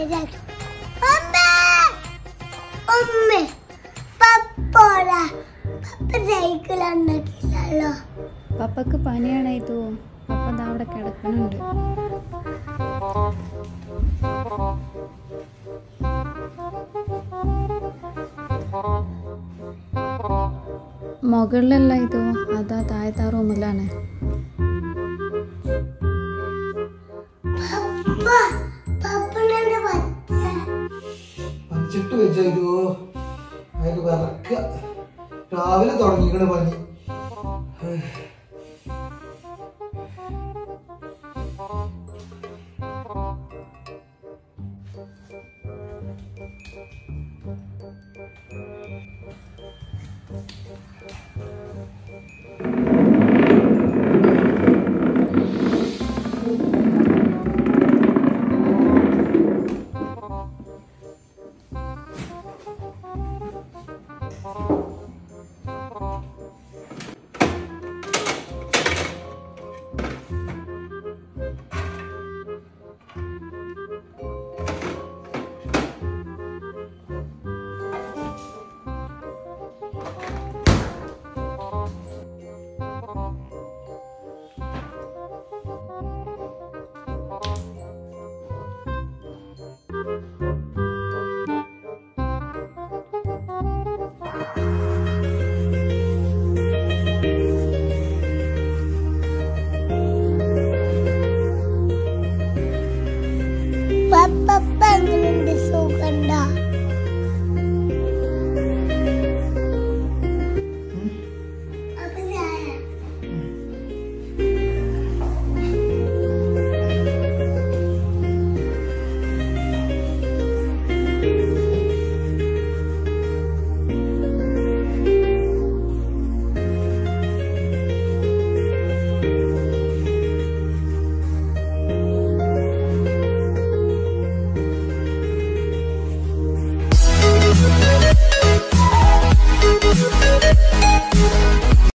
ശരിയാക്കി അമ്മ അമ്മ പപ്പോടാ പപ്പ സൈക്കിൾ ഉണ്ടാക്കില്ലല്ലോ പപ്പക്ക് പനിയാണായിത്തോ പപ്പ ദാ അവിടെ കിടക്കുന്നുണ്ട് മുകളിലല്ല ഇതോ അതാ താഴത്തെ ആ റൂമിലാണ് പപ്പ പപ്പനെ പച്ച പഞ്ചിട്ട് വെച്ചോ അതിന് വിറക്കുക രാവിലെ തുടങ്ങിക്കണ പനി പപ്പ